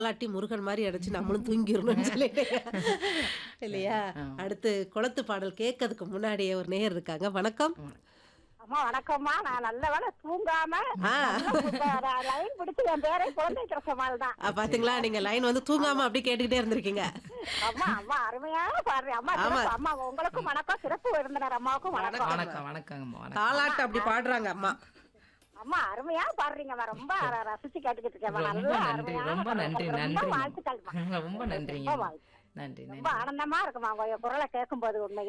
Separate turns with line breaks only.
தாலாட்டி முருகன் மாரி அடிச்சு நம்மளும் தூங்கிரணும்னு சொல்லிட்டு இல்லையா?
ஆமா.
அடுத்து குளத்து பாடல் கேட்கறதுக்கு முன்னாடியே ஒரு நேயர் இருக்காங்க. வணக்கம்.
அம்மா வணக்கம்மா நான் நல்ல வேலை தூங்காம
ஆ.
லைன் பிடிச்சு என் பேரை குழந்தை கிரசமால் தான்
அ, பாத்தீங்களா நீங்க லைன் வந்து தூங்காம அப்படியே கேட்டுக்கிட்டே இருந்திருக்கீங்க.
அம்மா அம்மா அருமையான பாடுறேன் அம்மா
ஆமா.
சிறப்பு அம்மா உங்களுக்கும் வணக்கம் சிறப்பு விருந்தினர் அம்மாவுக்கும் வணக்கம்
வணக்கம் வணக்கங்கம்மா வணக்கம்
தாலாட்டு அப்படி பாடுறாங்க அம்மா.
அம்மா அருமையா பாடுறீங்கம்மா ரொம்ப ர- ரசிச்சு கேட்டுக்கிட்டு இருக்கேன்
ரொம்ப
நல்லா
நன்றி
அருமையான
ரொம்ப
பாடல்.
நன்றி
ரொம்ப
நன்றி
வாழ்த்துக்கள்மா
ரொம்ப நன்றிங்க
ரொம்ப வாழ்த்து.
நன்றி
ரொம்ப
நன்றி
ஆனந்தமா இருக்குமா உங்க குரலை கேட்கும்போது உண்மையிலே